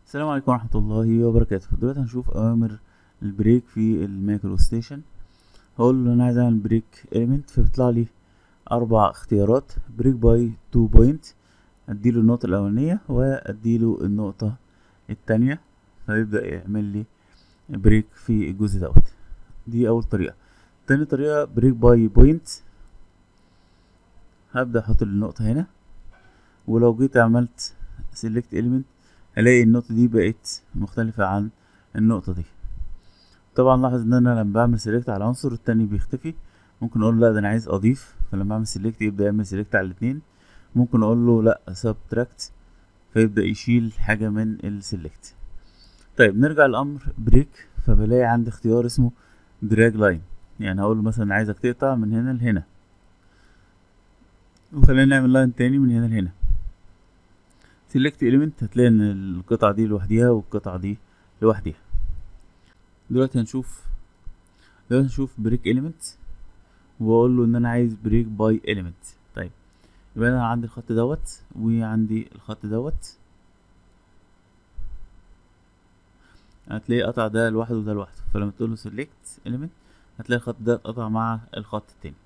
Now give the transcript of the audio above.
السلام عليكم ورحمة الله وبركاته دلوقتي هنشوف أوامر البريك في المايكرو ستيشن هقول له أنا عايز أعمل بريك إيليمنت فبيطلع لي أربع اختيارات بريك باي تو بوينت أديله النقطة الأولانية وأديله النقطة التانية فيبدأ يعمل لي بريك في الجزء دوت دي أول طريقة تاني طريقة بريك باي بوينت هبدأ أحط النقطة هنا ولو جيت عملت سيلكت إيليمنت هلاقي النقطة دي بقت مختلفة عن النقطة دي طبعا لاحظ ان انا لما بعمل سيلكت على عنصر التاني بيختفي ممكن اقول له لا ده انا عايز اضيف فلما اعمل سيلكت يبدأ يعمل سيلكت على الاتنين ممكن اقول له لا سبتراكت فيبدأ يشيل حاجة من السيلكت طيب نرجع لأمر بريك فبلاقي عندي اختيار اسمه دراج لاين يعني هقول له مثلا عايزك تقطع من هنا لهنا وخلينا نعمل لاين تاني من هنا لهنا سيلكت element هتلاقي ان القطعة دي لوحديها والقطعة دي لوحديها دلوقتي هنشوف دلوقتي هنشوف بريك element واقول له ان انا عايز بريك باي element طيب يبقى انا عندي الخط دوت وعندي الخط دوت هتلاقي قطع ده لوحده وده لوحده فلما تقول له select element هتلاقي الخط ده اتقطع مع الخط التاني